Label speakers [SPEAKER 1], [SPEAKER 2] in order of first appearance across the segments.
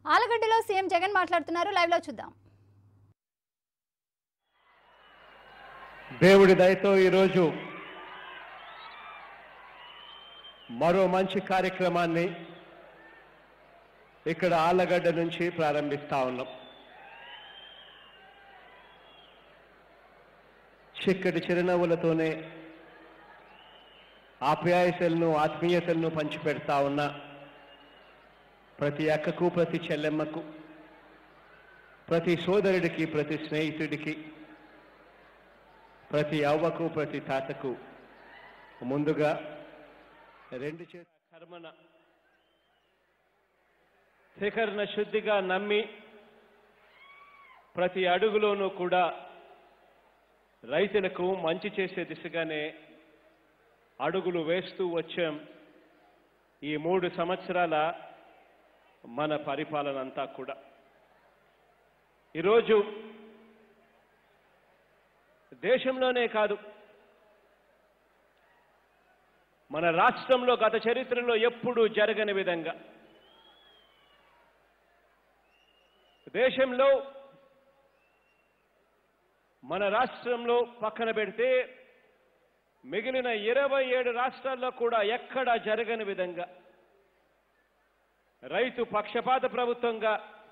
[SPEAKER 1] ఆలగడ్డలో CM Jagan మాట్లాడుతున్నారు live లో చూద్దాం
[SPEAKER 2] దేవుడి దయతో ఈరోజు మరో మంచి కార్యక్రమాన్ని ఇక్కడ ఆళ్ళగడ్డ నుంచి ప్రారంభిస్తా ఉన్నాం చిక్కటి చిరునవ్వులతోనే ఆప్యాయతలను ఆత్మీయతలను పంచిపెడతా ఉన్న ప్రతి అక్కకు ప్రతి చెల్లెమ్మకు ప్రతి సోదరుడికి ప్రతి స్నేహితుడికి ప్రతి అవ్వకు ప్రతి తాతకు ముందుగా రెండు చేత కర్మన శిఖరణ శుద్ధిగా నమ్మి ప్రతి అడుగులోనూ కూడా రైతులకు మంచి చేసే దిశగానే అడుగులు వేస్తూ వచ్చాం ఈ మూడు సంవత్సరాల మన పరిపాలన అంతా కూడా ఈరోజు దేశంలోనే కాదు మన రాష్ట్రంలో గత చరిత్రలో ఎప్పుడూ జరగని విధంగా దేశంలో మన రాష్ట్రంలో పక్కన పెడితే మిగిలిన ఇరవై ఏడు రాష్ట్రాల్లో కూడా ఎక్కడా జరగని విధంగా రైతు పక్షపాత ప్రభుత్వంగా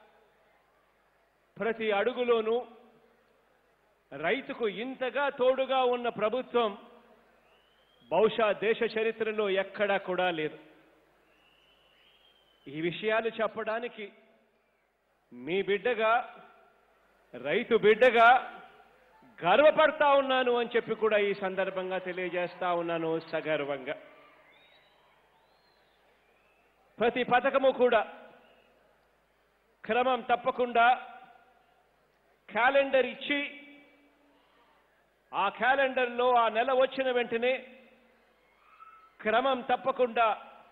[SPEAKER 2] ప్రతి అడుగులోనూ రైతుకు ఇంతగా తోడుగా ఉన్న ప్రభుత్వం బహుశా దేశ చరిత్రలో ఎక్కడా కూడా లేదు ఈ విషయాలు చెప్పడానికి మీ బిడ్డగా రైతు బిడ్డగా గర్వపడతా ఉన్నాను అని చెప్పి కూడా ఈ సందర్భంగా తెలియజేస్తా ఉన్నాను సగర్వంగా ప్రతి పథకము కూడా క్రమం తప్పకుండా క్యాలెండర్ ఇచ్చి ఆ క్యాలెండర్లో ఆ నెల వచ్చిన వెంటనే క్రమం తప్పకుండా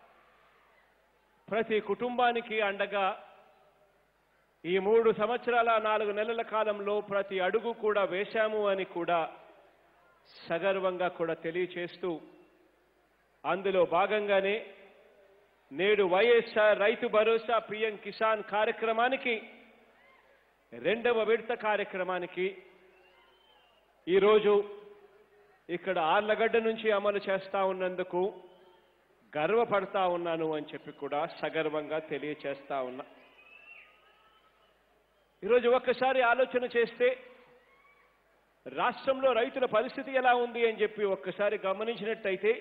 [SPEAKER 2] ప్రతి కుటుంబానికి అండగా ఈ మూడు సంవత్సరాల నాలుగు నెలల కాలంలో ప్రతి అడుగు కూడా వేశాము అని కూడా సగర్వంగా కూడా తెలియచేస్తూ అందులో భాగంగానే నేడు వైఎస్ఆర్ రైతు భరోసా పిఎం కిసాన్ కార్యక్రమానికి రెండవ విడత కార్యక్రమానికి ఈరోజు ఇక్కడ ఆర్లగడ్డ నుంచి అమలు చేస్తా ఉన్నందుకు గర్వపడతా ఉన్నాను అని చెప్పి కూడా సగర్వంగా తెలియచేస్తా ఉన్నా ఈరోజు ఒక్కసారి ఆలోచన చేస్తే రాష్ట్రంలో రైతుల పరిస్థితి ఎలా ఉంది అని చెప్పి ఒక్కసారి గమనించినట్టయితే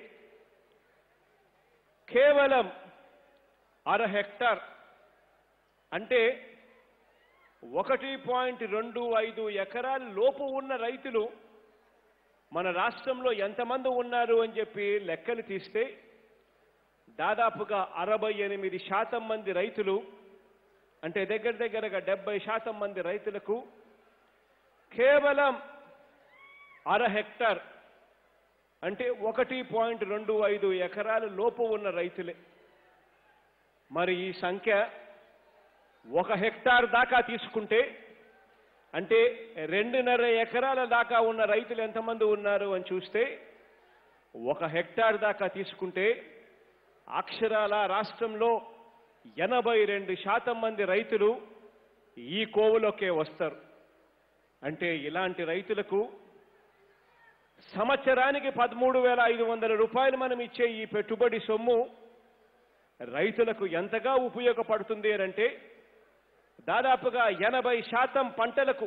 [SPEAKER 2] కేవలం అర హెక్టార్ అంటే ఒకటి పాయింట్ రెండు ఐదు ఎకరాల లోపు ఉన్న రైతులు మన రాష్ట్రంలో ఎంతమంది ఉన్నారు అని చెప్పి లెక్కలు తీస్తే దాదాపుగా అరవై ఎనిమిది శాతం మంది రైతులు అంటే దగ్గర దగ్గరగా డెబ్బై శాతం మంది రైతులకు కేవలం అర హెక్టార్ అంటే ఒకటి పాయింట్ రెండు ఐదు ఎకరాల లోపు ఉన్న రైతులే మరి ఈ సంఖ్య ఒక హెక్టార్ దాకా తీసుకుంటే అంటే రెండున్నర ఎకరాల దాకా ఉన్న రైతులు ఎంతమంది ఉన్నారు అని చూస్తే ఒక హెక్టార్ దాకా తీసుకుంటే అక్షరాల రాష్ట్రంలో ఎనభై రెండు శాతం మంది రైతులు ఈ కోవలోకే వస్తారు అంటే ఇలాంటి రైతులకు సంవత్సరానికి పదమూడు వేల ఐదు వందల రూపాయలు మనం ఇచ్చే ఈ పెట్టుబడి సొమ్ము రైతులకు ఎంతగా ఉపయోగపడుతుంది అని అంటే దాదాపుగా ఎనభై శాతం పంటలకు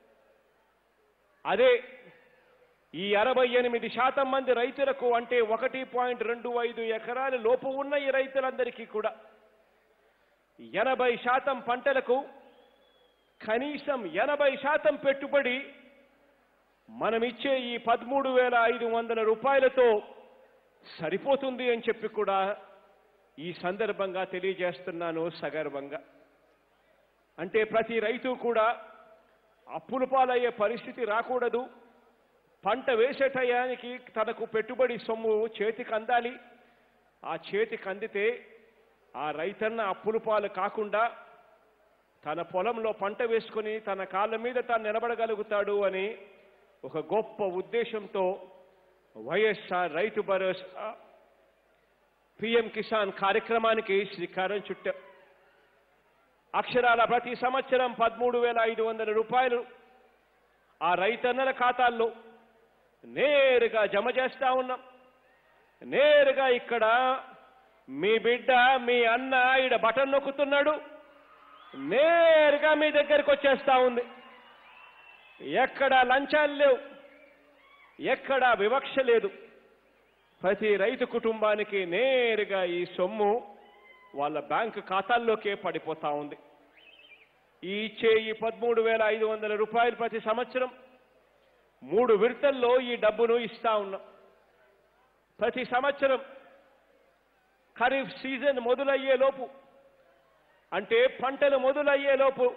[SPEAKER 2] అదే ఈ అరవై ఎనిమిది శాతం మంది రైతులకు అంటే ఒకటి పాయింట్ రెండు ఐదు ఎకరాల లోపు ఉన్న ఈ రైతులందరికీ కూడా ఎనభై శాతం పంటలకు కనీసం ఎనభై శాతం పెట్టుబడి మనమిచ్చే ఈ పదమూడు వేల ఐదు వందల రూపాయలతో సరిపోతుంది అని చెప్పి కూడా ఈ సందర్భంగా తెలియజేస్తున్నాను సగర్వంగా అంటే ప్రతి రైతు కూడా అప్పుల పాలయ్యే పరిస్థితి రాకూడదు పంట వేసే టయానికి తనకు పెట్టుబడి సొమ్ము చేతికి అందాలి ఆ చేతికి అందితే ఆ రైతన్న అప్పుల పాలు కాకుండా తన పొలంలో పంట వేసుకొని తన కాళ్ళ మీద తాను నిలబడగలుగుతాడు అని ఒక గొప్ప ఉద్దేశంతో వైఎస్ఆర్ రైతు భరోసా పిఎం కిసాన్ కార్యక్రమానికి శ్రీకారం చుట్టాం అక్షరాల ప్రతి సంవత్సరం పదమూడు వేల ఐదు వందల రూపాయలు ఆ రైతన్నల ఖాతాల్లో నేరుగా జమ చేస్తా ఉన్నాం నేరుగా ఇక్కడ మీ బిడ్డ మీ అన్న ఈడ బటన్ నొక్కుతున్నాడు నేరుగా మీ దగ్గరికి వచ్చేస్తా ఉంది ఎక్కడ లంచాలు లేవు ఎక్కడ వివక్ష లేదు ప్రతి రైతు కుటుంబానికి నేరుగా ఈ సొమ్ము వాళ్ళ బ్యాంకు ఖాతాల్లోకే పడిపోతా ఉంది ఈ ఇచ్చే ఈ పదమూడు వేల ఐదు వందల రూపాయలు ప్రతి సంవత్సరం మూడు విడతల్లో ఈ డబ్బును ఇస్తా ఉన్నాం ప్రతి సంవత్సరం ఖరీఫ్ సీజన్ మొదలయ్యే లోపు అంటే పంటలు మొదలయ్యే లోపు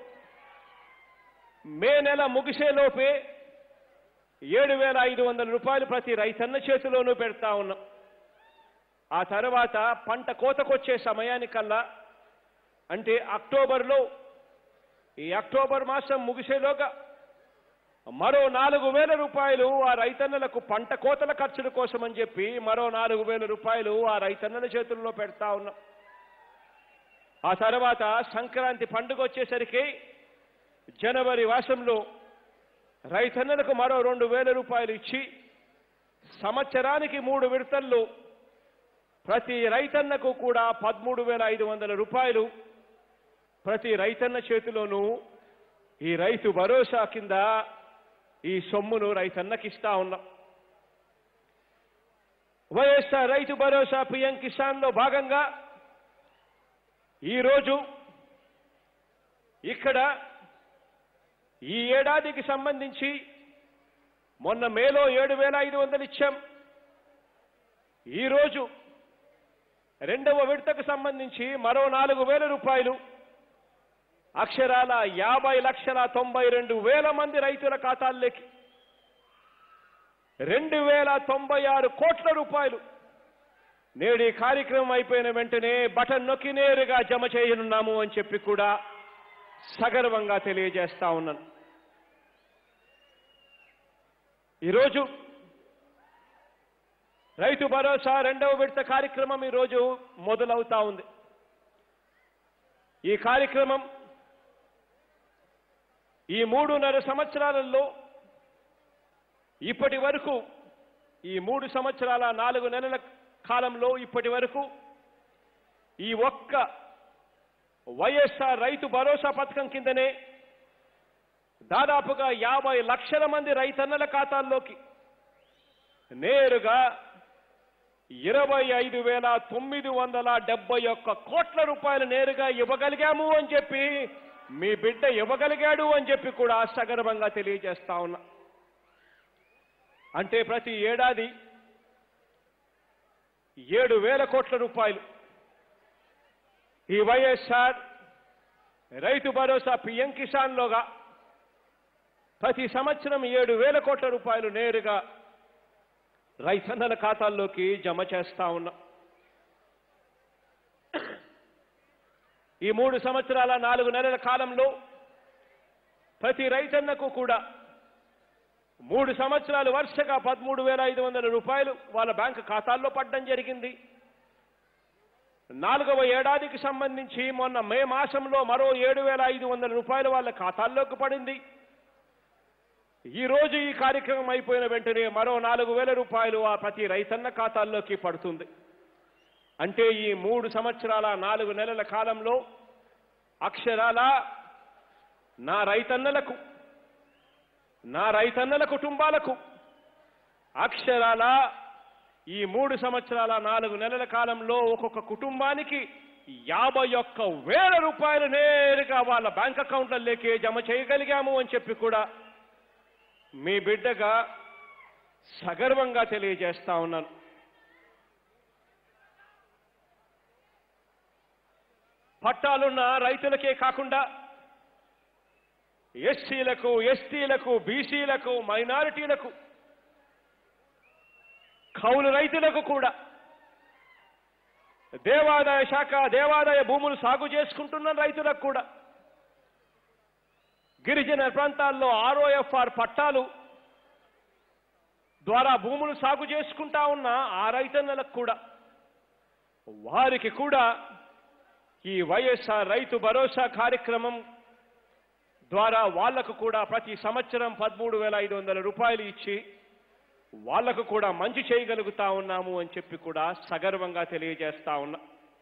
[SPEAKER 2] మే నెల ముగిసే లోపే ఏడు వేల ఐదు వందల రూపాయలు ప్రతి రైతన్న చేతిలోనూ పెడతా ఉన్నాం ఆ తర్వాత పంట కోతకొచ్చే సమయానికల్లా అంటే అక్టోబర్లో ఈ అక్టోబర్ మాసం ముగిసేలోగా మరో నాలుగు వేల రూపాయలు ఆ రైతన్నలకు పంట కోతల ఖర్చుల కోసం అని చెప్పి మరో నాలుగు వేల రూపాయలు ఆ రైతన్నల చేతుల్లో పెడతా ఉన్నాం ఆ తర్వాత సంక్రాంతి పండుగ వచ్చేసరికి జనవరి మాసంలో రైతన్నలకు మరో రెండు వేల రూపాయలు ఇచ్చి సంవత్సరానికి మూడు విడతల్లో ప్రతి రైతన్నకు కూడా పదమూడు వేల ఐదు వందల రూపాయలు ప్రతి రైతన్న చేతిలోనూ ఈ రైతు భరోసా కింద ఈ సొమ్మును రైతన్నకి ఇస్తా ఉన్నాం వైఎస్ఆర్ రైతు భరోసా పిఎం కిసాన్ లో భాగంగా ఈరోజు ఇక్కడ ఈ ఏడాదికి సంబంధించి మొన్న మేలో ఏడు వేల ఐదు వందలు ఇచ్చాం ఈరోజు రెండవ విడతకు సంబంధించి మరో నాలుగు వేల రూపాయలు అక్షరాల యాభై లక్షల తొంభై రెండు వేల మంది రైతుల ఖాతాల్లోకి రెండు వేల తొంభై ఆరు కోట్ల రూపాయలు నేడు ఈ కార్యక్రమం అయిపోయిన వెంటనే బటన్ నొక్కి నేరుగా జమ చేయనున్నాము అని చెప్పి కూడా సగర్వంగా తెలియజేస్తా ఉన్నాను ఈరోజు రైతు భరోసా రెండవ విడత కార్యక్రమం ఈరోజు మొదలవుతా ఉంది ఈ కార్యక్రమం ఈ మూడున్నర సంవత్సరాలలో ఇప్పటి వరకు ఈ మూడు సంవత్సరాల నాలుగు నెలల కాలంలో ఇప్పటి వరకు ఈ ఒక్క వైఎస్ఆర్ రైతు భరోసా పథకం కిందనే దాదాపుగా యాభై లక్షల మంది రైతన్నల ఖాతాల్లోకి నేరుగా ఇరవై ఐదు వేల తొమ్మిది వందల డెబ్బై ఒక్క కోట్ల రూపాయలు నేరుగా ఇవ్వగలిగాము అని చెప్పి మీ బిడ్డ ఇవ్వగలిగాడు అని చెప్పి కూడా సగర్వంగా తెలియజేస్తా ఉన్నా అంటే ప్రతి ఏడాది ఏడు వేల కోట్ల రూపాయలు ఈ వైఎస్ఆర్ రైతు భరోసా పిఎం కిసాన్లోగా ప్రతి సంవత్సరం ఏడు వేల కోట్ల రూపాయలు నేరుగా రైతన్నల ఖాతాల్లోకి జమ చేస్తా ఉన్నాం ఈ మూడు సంవత్సరాల నాలుగు నెలల కాలంలో ప్రతి రైతన్నకు కూడా మూడు సంవత్సరాలు వరుసగా పదమూడు వేల ఐదు వందల రూపాయలు వాళ్ళ బ్యాంకు ఖాతాల్లో పడడం జరిగింది నాలుగవ ఏడాదికి సంబంధించి మొన్న మే మాసంలో మరో ఏడు వేల ఐదు వందల రూపాయలు వాళ్ళ ఖాతాల్లోకి పడింది ఈ రోజు ఈ కార్యక్రమం అయిపోయిన వెంటనే మరో నాలుగు వేల రూపాయలు ఆ ప్రతి రైతన్న ఖాతాల్లోకి పడుతుంది అంటే ఈ మూడు సంవత్సరాల నాలుగు నెలల కాలంలో అక్షరాల నా రైతన్నలకు నా రైతన్నల కుటుంబాలకు అక్షరాల ఈ మూడు సంవత్సరాల నాలుగు నెలల కాలంలో ఒక్కొక్క కుటుంబానికి యాభై ఒక్క వేల రూపాయలు నేరుగా వాళ్ళ బ్యాంక్ అకౌంట్లలోకి జమ చేయగలిగాము అని చెప్పి కూడా మీ బిడ్డగా సగర్వంగా తెలియజేస్తా ఉన్నాను పట్టాలున్న రైతులకే కాకుండా ఎస్సీలకు ఎస్టీలకు బీసీలకు మైనారిటీలకు కౌలు రైతులకు కూడా దేవాదాయ శాఖ దేవాదాయ భూములు సాగు చేసుకుంటున్న రైతులకు కూడా గిరిజన ప్రాంతాల్లో ఆర్ఓఎఫ్ఆర్ పట్టాలు ద్వారా భూములు సాగు చేసుకుంటా ఉన్న ఆ రైతన్నలకు కూడా వారికి కూడా ఈ వైఎస్ఆర్ రైతు భరోసా కార్యక్రమం ద్వారా వాళ్లకు కూడా ప్రతి సంవత్సరం పదమూడు వేల ఐదు వందల రూపాయలు ఇచ్చి వాళ్లకు కూడా మంచి చేయగలుగుతా ఉన్నాము అని చెప్పి కూడా సగర్వంగా తెలియజేస్తా ఉన్నా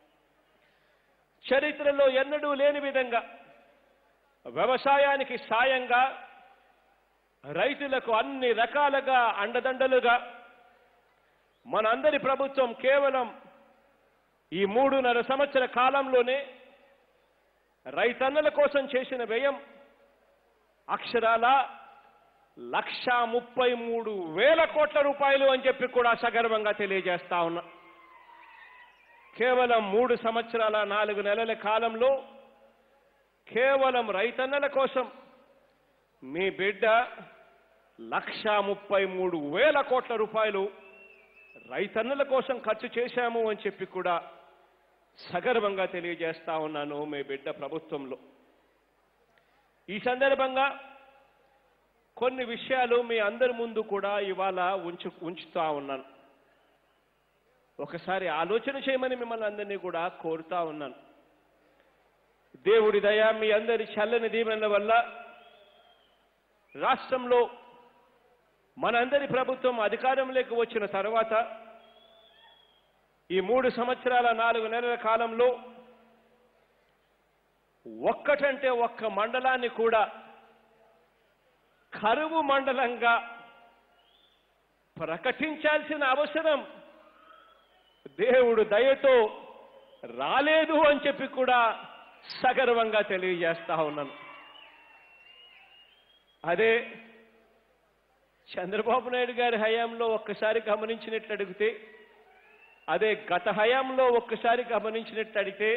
[SPEAKER 2] చరిత్రలో ఎన్నడూ లేని విధంగా వ్యవసాయానికి సాయంగా రైతులకు అన్ని రకాలుగా అండదండలుగా మనందరి ప్రభుత్వం కేవలం ఈ మూడున్నర సంవత్సర కాలంలోనే రైతన్నల కోసం చేసిన వ్యయం అక్షరాల లక్ష ముప్పై మూడు వేల కోట్ల రూపాయలు అని చెప్పి కూడా సగర్వంగా తెలియజేస్తా ఉన్నా కేవలం మూడు సంవత్సరాల నాలుగు నెలల కాలంలో కేవలం రైతన్నల కోసం మీ బిడ్డ లక్ష ముప్పై మూడు వేల కోట్ల రూపాయలు రైతన్నుల కోసం ఖర్చు చేశాము అని చెప్పి కూడా సగర్వంగా తెలియజేస్తా ఉన్నాను మీ బిడ్డ ప్రభుత్వంలో ఈ సందర్భంగా కొన్ని విషయాలు మీ అందరి ముందు కూడా ఇవాళ ఉంచు ఉంచుతా ఉన్నాను ఒకసారి ఆలోచన చేయమని మిమ్మల్ని అందరినీ కూడా కోరుతా ఉన్నాను దేవుడి దయ మీ అందరి చల్లని దీవెనల వల్ల రాష్ట్రంలో మనందరి ప్రభుత్వం అధికారంలోకి వచ్చిన తర్వాత ఈ మూడు సంవత్సరాల నాలుగు నెలల కాలంలో ఒక్కటంటే ఒక్క మండలాన్ని కూడా కరువు మండలంగా ప్రకటించాల్సిన అవసరం దేవుడు దయతో రాలేదు అని చెప్పి కూడా సగర్వంగా తెలియజేస్తా ఉన్నాను అదే చంద్రబాబు నాయుడు గారి హయాంలో ఒక్కసారి గమనించినట్లు అడిగితే అదే గత హయాంలో ఒక్కసారి గమనించినట్టు అడిగితే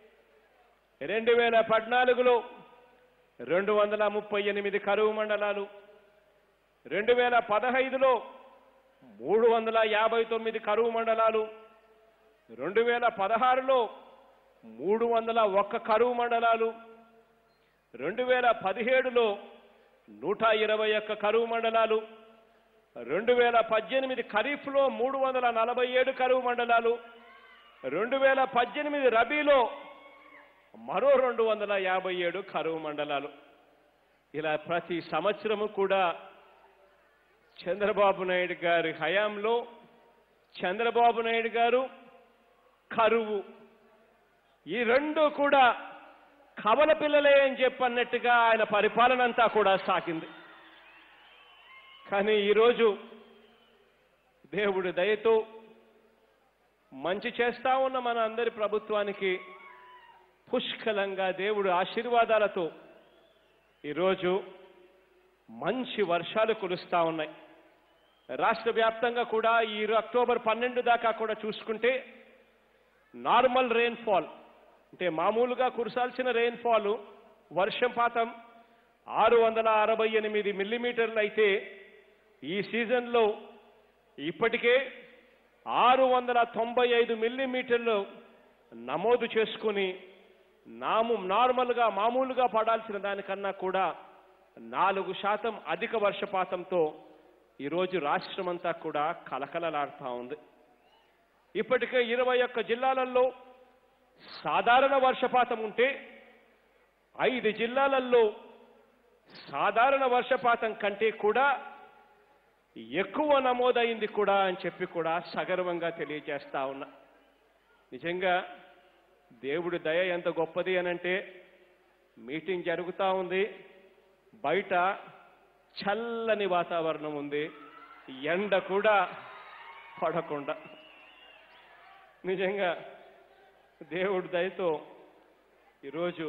[SPEAKER 2] రెండు వేల పద్నాలుగులో రెండు వందల ముప్పై ఎనిమిది కరువు మండలాలు రెండు వేల పదహైదులో మూడు వందల యాభై తొమ్మిది కరువు మండలాలు రెండు వేల పదహారులో మూడు వందల ఒక్క కరువు మండలాలు రెండు వేల పదిహేడులో నూట ఇరవై ఒక్క కరువు మండలాలు రెండు వేల పద్దెనిమిది ఖరీఫ్లో మూడు వందల నలభై ఏడు కరువు మండలాలు రెండు వేల పద్దెనిమిది రబీలో మరో రెండు వందల యాభై ఏడు కరువు మండలాలు ఇలా ప్రతి సంవత్సరము కూడా చంద్రబాబు నాయుడు గారి హయాంలో చంద్రబాబు నాయుడు గారు కరువు ఈ రెండు కూడా కవల పిల్లలే అని చెప్పన్నట్టుగా ఆయన పరిపాలన అంతా కూడా సాగింది కానీ ఈరోజు దేవుడి దయతో మంచి చేస్తా ఉన్న మన అందరి ప్రభుత్వానికి పుష్కలంగా దేవుడు ఆశీర్వాదాలతో ఈరోజు మంచి వర్షాలు కురుస్తా ఉన్నాయి రాష్ట్ర వ్యాప్తంగా కూడా ఈ అక్టోబర్ పన్నెండు దాకా కూడా చూసుకుంటే నార్మల్ రెయిన్ఫాల్ అంటే మామూలుగా కురసాల్సిన రెయిన్ఫాల్ వర్షపాతం ఆరు వందల అరవై ఎనిమిది మిల్లీమీటర్లు అయితే ఈ సీజన్లో ఇప్పటికే ఆరు వందల తొంభై ఐదు మిల్లీమీటర్లు నమోదు చేసుకుని నాము నార్మల్గా మామూలుగా పడాల్సిన దానికన్నా కూడా నాలుగు శాతం అధిక వర్షపాతంతో ఈరోజు రాష్ట్రమంతా కూడా కలకలలాడుతూ ఉంది ఇప్పటికే ఇరవై ఒక్క జిల్లాలలో సాధారణ వర్షపాతం ఉంటే ఐదు జిల్లాలలో సాధారణ వర్షపాతం కంటే కూడా ఎక్కువ నమోదైంది కూడా అని చెప్పి కూడా సగర్వంగా తెలియజేస్తా ఉన్నా నిజంగా దేవుడి దయ ఎంత గొప్పది అనంటే మీటింగ్ జరుగుతూ ఉంది బయట చల్లని వాతావరణం ఉంది ఎండ కూడా పడకుండా నిజంగా దేవుడి దయతో ఈరోజు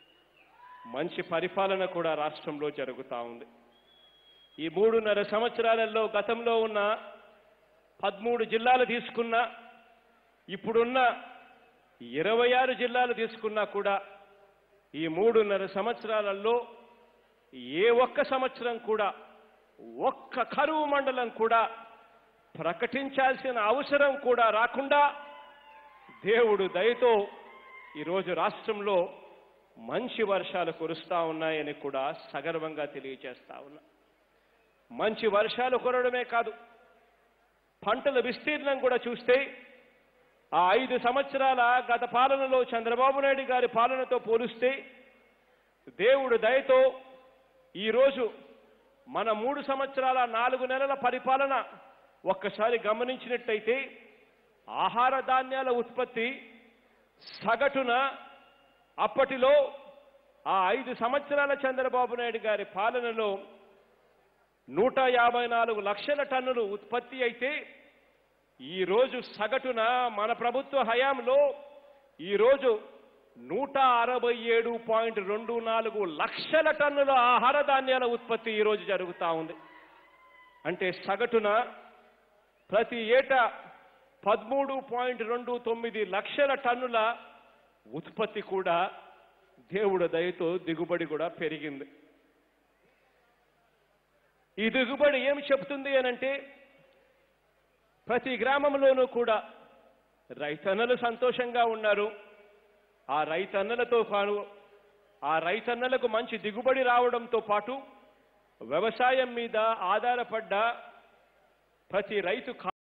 [SPEAKER 2] మంచి పరిపాలన కూడా రాష్ట్రంలో జరుగుతూ ఉంది ఈ మూడున్నర సంవత్సరాలలో గతంలో ఉన్న పదమూడు జిల్లాలు తీసుకున్నా ఇప్పుడున్న ఇరవై ఆరు జిల్లాలు తీసుకున్నా కూడా ఈ మూడున్నర సంవత్సరాలలో ఏ ఒక్క సంవత్సరం కూడా ఒక్క కరువు మండలం కూడా ప్రకటించాల్సిన అవసరం కూడా రాకుండా దేవుడు దయతో ఈరోజు రాష్ట్రంలో మంచి వర్షాలు కురుస్తా ఉన్నాయని కూడా సగర్వంగా తెలియజేస్తా ఉన్నా మంచి వర్షాలు కురవడమే కాదు పంటల విస్తీర్ణం కూడా చూస్తే ఆ ఐదు సంవత్సరాల గత పాలనలో చంద్రబాబు నాయుడు గారి పాలనతో పోలిస్తే దేవుడు దయతో ఈరోజు మన మూడు సంవత్సరాల నాలుగు నెలల పరిపాలన ఒక్కసారి గమనించినట్టయితే ఆహార ధాన్యాల ఉత్పత్తి సగటున అప్పటిలో ఆ ఐదు సంవత్సరాల చంద్రబాబు నాయుడు గారి పాలనలో నూట యాభై నాలుగు లక్షల టన్నులు ఉత్పత్తి అయితే ఈరోజు సగటున మన ప్రభుత్వ హయాంలో ఈరోజు నూట అరవై ఏడు పాయింట్ రెండు నాలుగు లక్షల టన్నుల ఆహార ధాన్యాల ఉత్పత్తి ఈరోజు జరుగుతూ ఉంది అంటే సగటున ప్రతి ఏటా పదమూడు పాయింట్ రెండు తొమ్మిది లక్షల టన్నుల ఉత్పత్తి కూడా దేవుడు దయతో దిగుబడి కూడా పెరిగింది ఈ దిగుబడి ఏమి చెప్తుంది అనంటే ప్రతి గ్రామంలోనూ కూడా రైతన్నలు సంతోషంగా ఉన్నారు ఆ రైతన్నలతో పాటు ఆ రైతన్నలకు మంచి దిగుబడి రావడంతో పాటు వ్యవసాయం మీద ఆధారపడ్డ ప్రతి రైతు